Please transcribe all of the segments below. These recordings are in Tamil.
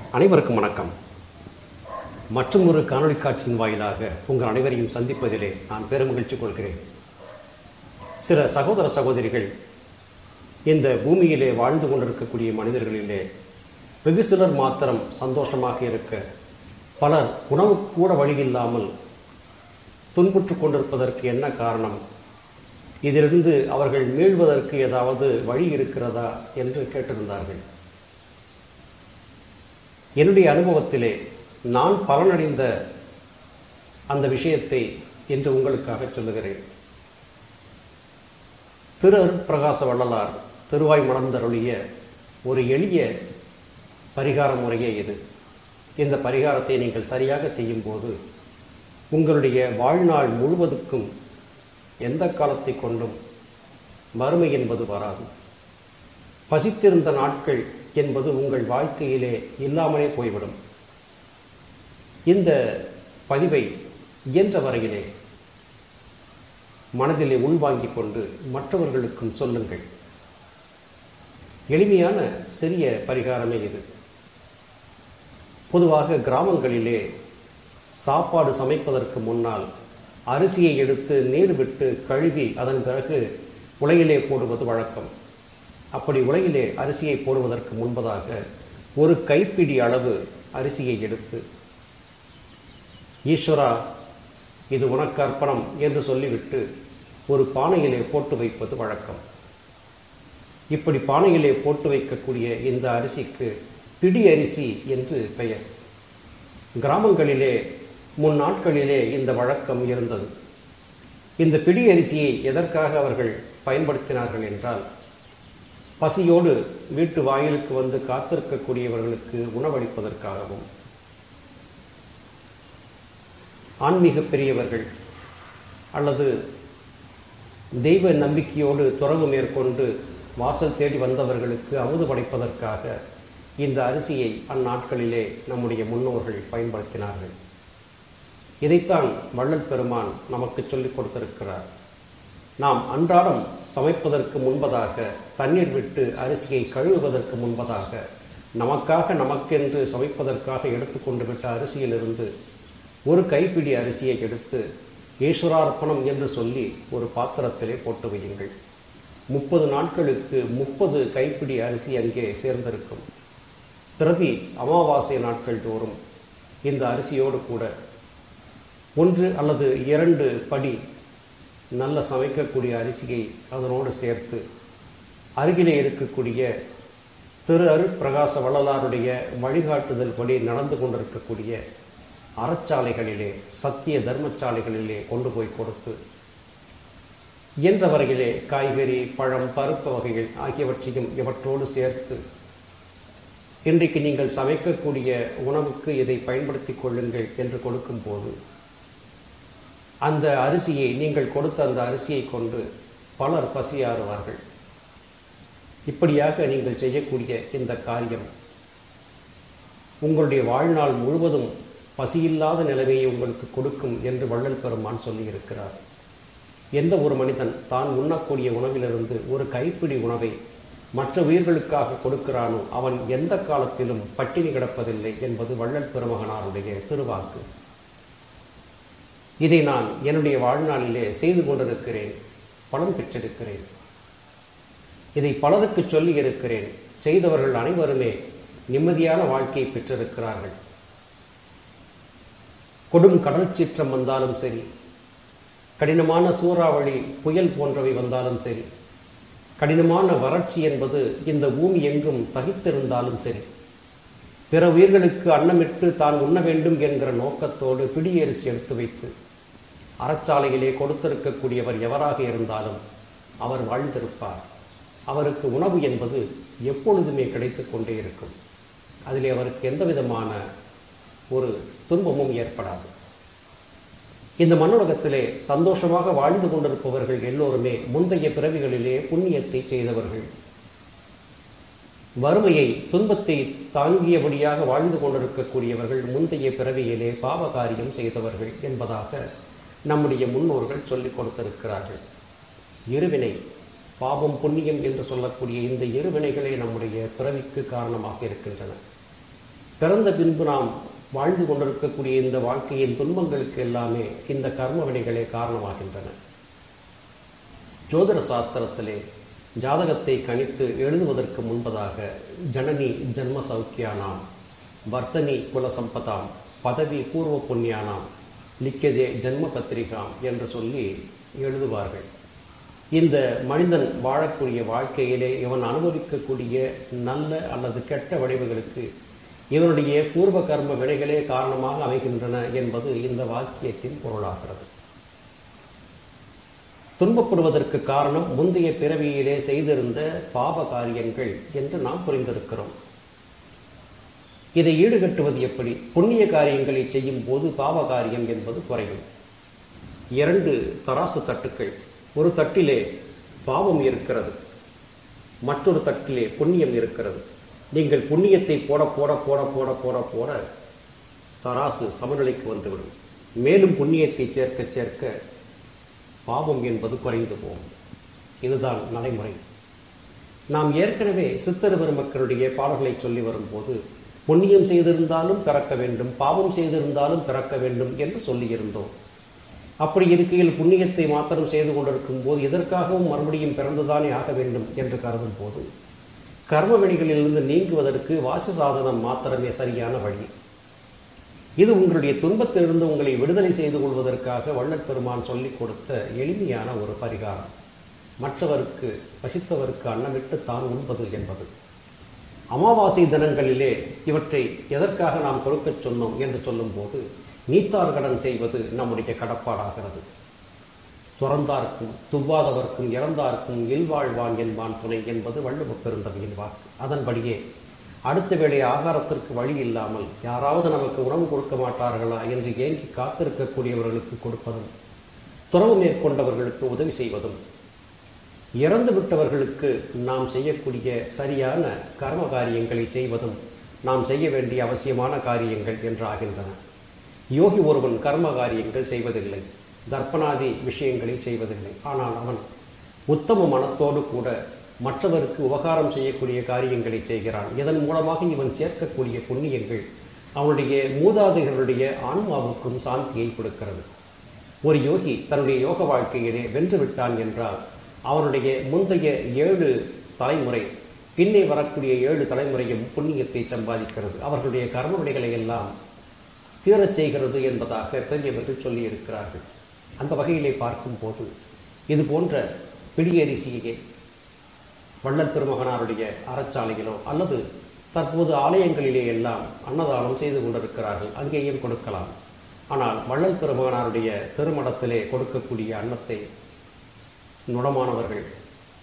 அனைவருக்கும் வணக்கம் மற்றும் ஒரு காணொளி காட்சியின் வாயிலாக உங்கள் அனைவரையும் சந்திப்பதிலே நான் பெருமகிழ்ச்சி கொள்கிறேன் சில சகோதர சகோதரிகள் இந்த பூமியிலே வாழ்ந்து கொண்டிருக்கக்கூடிய மனிதர்களிலே வெகு சிலர் மாத்திரம் சந்தோஷமாக இருக்க பலர் உணவு கூட வழியில்லாமல் துன்புற்று கொண்டிருப்பதற்கு என்ன காரணம் இதிலிருந்து அவர்கள் மீள்வதற்கு ஏதாவது வழி இருக்கிறதா என்று கேட்டிருந்தார்கள் என்னுடைய அனுபவத்திலே நான் பலனடைந்த அந்த விஷயத்தை இன்று உங்களுக்காக சொல்லுகிறேன் திரு பிரகாச வள்ளலார் திருவாய் மலர்ந்தருளிய ஒரு எளிய பரிகார முறையே இது இந்த பரிகாரத்தை நீங்கள் சரியாக செய்யும்போது உங்களுடைய வாழ்நாள் முழுவதுக்கும் எந்த காலத்தை கொண்டும் வறுமை என்பது வராது பசித்திருந்த நாட்கள் என்பது உங்கள் வாழ்க்கையிலே இல்லாமலே போய்விடும் இந்த பதிவை இயன்ற வரையிலே மனதிலே உள்வாங்கிக் கொண்டு மற்றவர்களுக்கும் சொல்லுங்கள் எளிமையான சிறிய பரிகாரமே இது பொதுவாக கிராமங்களிலே சாப்பாடு சமைப்பதற்கு முன்னால் அரிசியை எடுத்து நீர் விட்டு கழுவி அதன் பிறகு உலையிலே போடுவது வழக்கம் அப்படி உலையிலே அரிசியை போடுவதற்கு முன்பதாக ஒரு கைப்பிடி அளவு அரிசியை எடுத்து ஈஸ்வரா இது உனக்கு அர்ப்பணம் என்று சொல்லிவிட்டு ஒரு பானையிலே போட்டு வைப்பது வழக்கம் இப்படி பானையிலே போட்டு வைக்கக்கூடிய இந்த அரிசிக்கு பிடி அரிசி என்று பெயர் கிராமங்களிலே முன் நாட்களிலே இந்த வழக்கம் இருந்தது இந்த பிடி அரிசியை எதற்காக அவர்கள் பயன்படுத்தினார்கள் என்றால் பசியோடு வீட்டு வாயிலுக்கு வந்து காத்திருக்கக்கூடியவர்களுக்கு உணவளிப்பதற்காகவும் ஆன்மீக பெரியவர்கள் அல்லது தெய்வ நம்பிக்கையோடு துறவு மேற்கொண்டு வாசல் தேடி வந்தவர்களுக்கு அமுது படைப்பதற்காக இந்த அரிசியை அந்நாட்களிலே நம்முடைய முன்னோர்கள் பயன்படுத்தினார்கள் இதைத்தான் வள்ளல் பெருமான் நமக்கு சொல்லிக் கொடுத்திருக்கிறார் நாம் அன்றாடம் சமைப்பதற்கு முன்பதாக தண்ணீர் விட்டு அரிசியை கழுவுவதற்கு முன்பதாக நமக்காக நமக்கென்று சமைப்பதற்காக எடுத்துக்கொண்டு விட்ட அரிசியிலிருந்து ஒரு கைப்பிடி அரிசியை எடுத்து ஈஸ்வரார்ப்பணம் என்று சொல்லி ஒரு பாத்திரத்திலே போட்டு வையுங்கள் முப்பது நாட்களுக்கு முப்பது கைப்பிடி அரிசி அங்கே சேர்ந்திருக்கும் பிரதி அமாவாசை நாட்கள் தோறும் இந்த அரிசியோடு கூட ஒன்று அல்லது இரண்டு படி நல்ல சமைக்கக்கூடிய அரிசியை அதனோடு சேர்த்து அருகிலே இருக்கக்கூடிய திரு அருட்பிரகாச வள்ளலாருடைய வழிகாட்டுதல் படி நடந்து கொண்டிருக்கக்கூடிய அறச்சாலைகளிலே சத்திய தர்மச்சாலைகளிலே கொண்டு போய் கொடுத்து இயன்ற வரையிலே காய்கறி பழம் பருப்பு வகைகள் ஆகியவற்றையும் இவற்றோடு சேர்த்து இன்றைக்கு நீங்கள் சமைக்கக்கூடிய உணவுக்கு இதை பயன்படுத்திக் கொள்ளுங்கள் என்று கொடுக்கும்போது அந்த அரிசியை நீங்கள் கொடுத்த அந்த அரிசியை கொண்டு பலர் பசியாறுவார்கள் இப்படியாக நீங்கள் செய்யக்கூடிய இந்த காரியம் உங்களுடைய வாழ்நாள் முழுவதும் பசியில்லாத நிலைமையை உங்களுக்கு கொடுக்கும் என்று வள்ளல் பெருமான் சொல்லியிருக்கிறார் எந்த ஒரு மனிதன் தான் உண்ணக்கூடிய உணவிலிருந்து ஒரு கைப்பிடி உணவை மற்ற உயிர்களுக்காக கொடுக்கிறானோ அவன் எந்த காலத்திலும் பட்டினி கிடப்பதில்லை என்பது வள்ளல் பெருமகனாருடைய திருவாக்கு இதை நான் என்னுடைய வாழ்நாளிலே செய்து கொண்டிருக்கிறேன் பலன் பெற்றிருக்கிறேன் இதை பலருக்கு சொல்லி இருக்கிறேன் செய்தவர்கள் அனைவருமே நிம்மதியான வாழ்க்கையை பெற்றிருக்கிறார்கள் கொடும் கடல் சீற்றம் வந்தாலும் சரி கடினமான சூறாவளி புயல் போன்றவை வந்தாலும் சரி கடினமான வறட்சி என்பது இந்த பூமி எங்கும் தகித்திருந்தாலும் சரி பிற உயிர்களுக்கு அன்னமிட்டு தான் உண்ண வேண்டும் என்கிற நோக்கத்தோடு பிடியரிசி எடுத்து வைத்து அறச்சாலையிலே கொடுத்திருக்கக்கூடியவர் எவராக இருந்தாலும் அவர் வாழ்ந்திருப்பார் அவருக்கு உணவு என்பது எப்பொழுதுமே கிடைத்து கொண்டே இருக்கும் அதிலே அவருக்கு எந்த விதமான ஒரு துன்பமும் ஏற்படாது இந்த மண்ணுலகத்திலே சந்தோஷமாக வாழ்ந்து கொண்டிருப்பவர்கள் எல்லோருமே முந்தைய பிறவிகளிலே புண்ணியத்தை செய்தவர்கள் வறுமையை துன்பத்தை தாங்கியபடியாக வாழ்ந்து கொண்டிருக்கக்கூடியவர்கள் முந்தைய பிறவியிலே பாவகாரியம் செய்தவர்கள் என்பதாக நம்முடைய முன்னோர்கள் சொல்லிக் கொடுத்திருக்கிறார்கள் இருவினை பாவம் புண்ணியம் என்று சொல்லக்கூடிய இந்த இருவினைகளே நம்முடைய பிறவிக்கு காரணமாக இருக்கின்றன பிறந்த பின்பு நாம் வாழ்ந்து கொண்டிருக்கக்கூடிய இந்த வாழ்க்கையின் துன்பங்களுக்கு எல்லாமே இந்த கர்ம வினைகளே காரணமாகின்றன ஜோதிட சாஸ்திரத்திலே ஜாதகத்தை கணித்து எழுதுவதற்கு முன்பதாக ஜனனி ஜன்ம சௌக்கியானாம் வர்த்தனி குலசம்பதாம் பதவி பூர்வ புண்ணியானாம் லிக்கதே ஜன்ம பத்திரிகாம் என்று சொல்லி எழுதுவார்கள் இந்த மனிதன் வாழக்கூடிய வாழ்க்கையிலே இவன் அனுபவிக்கக்கூடிய நல்ல அல்லது கெட்ட விளைவுகளுக்கு இவனுடைய பூர்வ கர்ம வினைகளே காரணமாக அமைகின்றன என்பது இந்த வாக்கியத்தின் பொருளாகிறது துன்பப்படுவதற்கு காரணம் முந்தைய பிறவியிலே செய்திருந்த பாப காரியங்கள் என்று நாம் புரிந்திருக்கிறோம் இதை ஈடுகட்டுவது எப்படி புண்ணிய காரியங்களை செய்யும் போது பாவ காரியம் என்பது குறையும் இரண்டு தராசு தட்டுக்கள் ஒரு தட்டிலே பாவம் இருக்கிறது மற்றொரு தட்டிலே புண்ணியம் இருக்கிறது நீங்கள் புண்ணியத்தை போட போட போட போட போட போட தராசு சமநிலைக்கு வந்துவிடும் மேலும் புண்ணியத்தை சேர்க்க சேர்க்க பாவம் என்பது குறைந்து போகும் இதுதான் நடைமுறை நாம் ஏற்கனவே சித்தர் பெருமக்களுடைய பாடல்களை சொல்லி வரும்போது புண்ணியம் செய்திருந்தாலும் பிறக்க வேண்டும் பாவம் செய்திருந்தாலும் பிறக்க வேண்டும் என்று சொல்லியிருந்தோம் அப்படி இருக்கையில் புண்ணியத்தை மாத்திரம் செய்து கொண்டிருக்கும் போது இதற்காகவும் மறுபடியும் பிறந்துதானே ஆக வேண்டும் என்று கருதும் போது கர்ம வினைகளிலிருந்து நீங்குவதற்கு வாசி சாதனம் மாத்திரமே சரியான வழி இது உங்களுடைய துன்பத்திலிருந்து உங்களை விடுதலை செய்து கொள்வதற்காக வள்ளற் பெருமான் சொல்லிக் கொடுத்த எளிமையான ஒரு பரிகாரம் மற்றவருக்கு பசித்தவருக்கு அன்னமிட்டு தான் உண்பது என்பது அமாவாசை தினங்களிலே இவற்றை எதற்காக நாம் கொடுக்கச் சொன்னோம் என்று சொல்லும்போது நீத்தார் கடன் செய்வது நம்முடைய கடப்பாடாகிறது துறந்தார்க்கும் துவ்வாதவர்க்கும் இறந்தார்க்கும் இல்வாழ்வான் என்பான் துணை என்பது வள்ளுவ பெருந்தகையின் வாக்கு அதன்படியே அடுத்த வேளை ஆகாரத்திற்கு வழி இல்லாமல் யாராவது நமக்கு உணவு கொடுக்க மாட்டார்களா என்று ஏங்கி காத்திருக்கக்கூடியவர்களுக்கு கொடுப்பதும் துறவு மேற்கொண்டவர்களுக்கு உதவி செய்வதும் இறந்து விட்டவர்களுக்கு நாம் செய்யக்கூடிய சரியான கர்ம காரியங்களை செய்வதும் நாம் செய்ய வேண்டிய அவசியமான காரியங்கள் என்றாகின்றன யோகி ஒருவன் கர்ம காரியங்கள் செய்வதில்லை தர்ப்பணாதி விஷயங்களை செய்வதில்லை ஆனால் அவன் உத்தம மனத்தோடு கூட மற்றவருக்கு உபகாரம் செய்யக்கூடிய காரியங்களை செய்கிறான் இதன் மூலமாக இவன் சேர்க்கக்கூடிய புண்ணியங்கள் அவனுடைய மூதாதைகளுடைய ஆன்மாவுக்கும் சாந்தியை கொடுக்கிறது ஒரு யோகி தன்னுடைய யோக வாழ்க்கையிலே வென்று விட்டான் என்றால் அவனுடைய முந்தைய ஏழு தலைமுறை பின்னே வரக்கூடிய ஏழு தலைமுறையும் புண்ணியத்தை சம்பாதிக்கிறது அவர்களுடைய கர்மவினைகளை எல்லாம் தீரச் செய்கிறது என்பதாக பெரியவர்கள் சொல்லியிருக்கிறார்கள் அந்த வகையிலே பார்க்கும்போது இது போன்ற பிடியரிசியை வள்ளல் பெருமகனாருடைய அறச்சாலையிலோ அல்லது தற்போது ஆலயங்களிலே எல்லாம் அன்னதானம் செய்து கொண்டிருக்கிறார்கள் அங்கேயும் கொடுக்கலாம் ஆனால் வள்ளல் பெருமகனாருடைய திருமணத்திலே கொடுக்கக்கூடிய அன்னத்தை நுடமானவர்கள்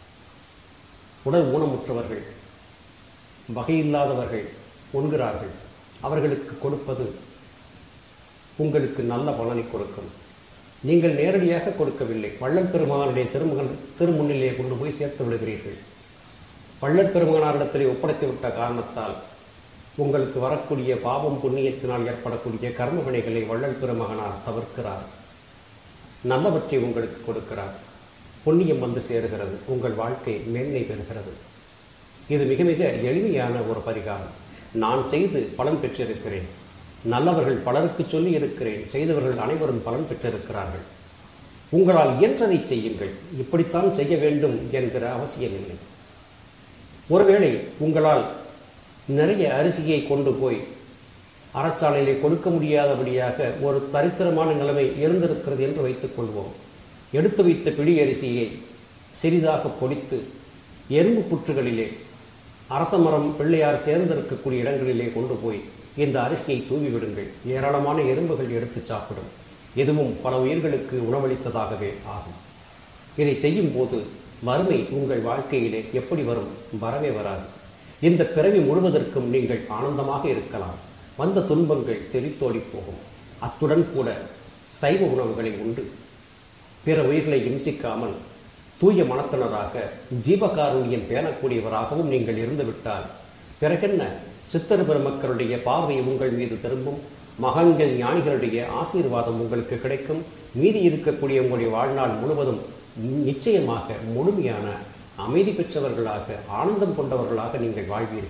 உடல் ஊனமுற்றவர்கள் வகையில்லாதவர்கள் உண்கிறார்கள் அவர்களுக்கு கொடுப்பது உங்களுக்கு நல்ல பலனை கொடுக்கும் நீங்கள் நேரடியாக கொடுக்கவில்லை வள்ளல் பெருமகனுடைய திருமகன் திருமுன்னிலே கொண்டு போய் சேர்த்து விடுகிறீர்கள் வள்ளல் பெருமகனாரிடத்திலே ஒப்படைத்து விட்ட காரணத்தால் உங்களுக்கு வரக்கூடிய பாவம் புண்ணியத்தினால் ஏற்படக்கூடிய கர்ம வினைகளை வள்ளல் பெருமகனார் தவிர்க்கிறார் நல்லவற்றை உங்களுக்கு கொடுக்கிறார் புண்ணியம் வந்து சேருகிறது உங்கள் வாழ்க்கை மேன்மை பெறுகிறது இது மிக மிக எளிமையான ஒரு பரிகாரம் நான் செய்து பலன் பெற்றிருக்கிறேன் நல்லவர்கள் பலருக்கு சொல்லி இருக்கிறேன் செய்தவர்கள் அனைவரும் பலன் பெற்றிருக்கிறார்கள் உங்களால் இயன்றதை செய்யுங்கள் இப்படித்தான் செய்ய வேண்டும் என்கிற அவசியமில்லை ஒருவேளை உங்களால் நிறைய அரிசியை கொண்டு போய் அறச்சாலையிலே கொடுக்க முடியாதபடியாக ஒரு தரித்திரமான நிலைமை இருந்திருக்கிறது என்று வைத்துக் கொள்வோம் எடுத்து வைத்த பிடி அரிசியை சிறிதாக பொடித்து எறும்பு புற்றுகளிலே அரசமரம் பிள்ளையார் சேர்ந்திருக்கக்கூடிய இடங்களிலே கொண்டு போய் இந்த அரிசியை தூவி விடுங்கள் ஏராளமான எறும்புகள் எடுத்து சாப்பிடும் எதுவும் பல உயிர்களுக்கு உணவளித்ததாகவே ஆகும் இதை செய்யும் போது வறுமை உங்கள் வாழ்க்கையிலே எப்படி வரும் வரவே வராது இந்த பிறவி முழுவதற்கும் நீங்கள் ஆனந்தமாக இருக்கலாம் வந்த துன்பங்கள் தெரித்தோடி போகும் அத்துடன் கூட சைவ உணவுகளை உண்டு பிற உயிர்களை இம்சிக்காமல் தூய மனத்தினராக ஜீவகாருண்யம் பேணக்கூடியவராகவும் நீங்கள் இருந்துவிட்டால் பிறகென்ன சித்தர் பெருமக்களுடைய பார்வை உங்கள் மீது திரும்பும் மகான்கள் ஞானிகளுடைய ஆசீர்வாதம் உங்களுக்கு கிடைக்கும் மீதி இருக்கக்கூடிய உங்களுடைய வாழ்நாள் முழுவதும் நிச்சயமாக முழுமையான அமைதி பெற்றவர்களாக ஆனந்தம் கொண்டவர்களாக நீங்கள் வாழ்வீர்கள்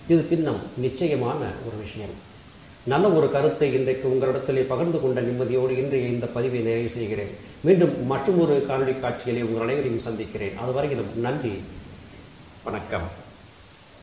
இது திண்ணம் நிச்சயமான ஒரு விஷயம் நல்ல ஒரு கருத்தை இன்றைக்கு உங்களிடத்திலே பகிர்ந்து கொண்ட நிம்மதியோடு இன்றைய இந்த பதிவை நிறைவு செய்கிறேன் மீண்டும் மற்றும் ஒரு காணொலி காட்சியிலே உங்கள் அனைவரையும் சந்திக்கிறேன் அதுவரையிலும் நன்றி வணக்கம்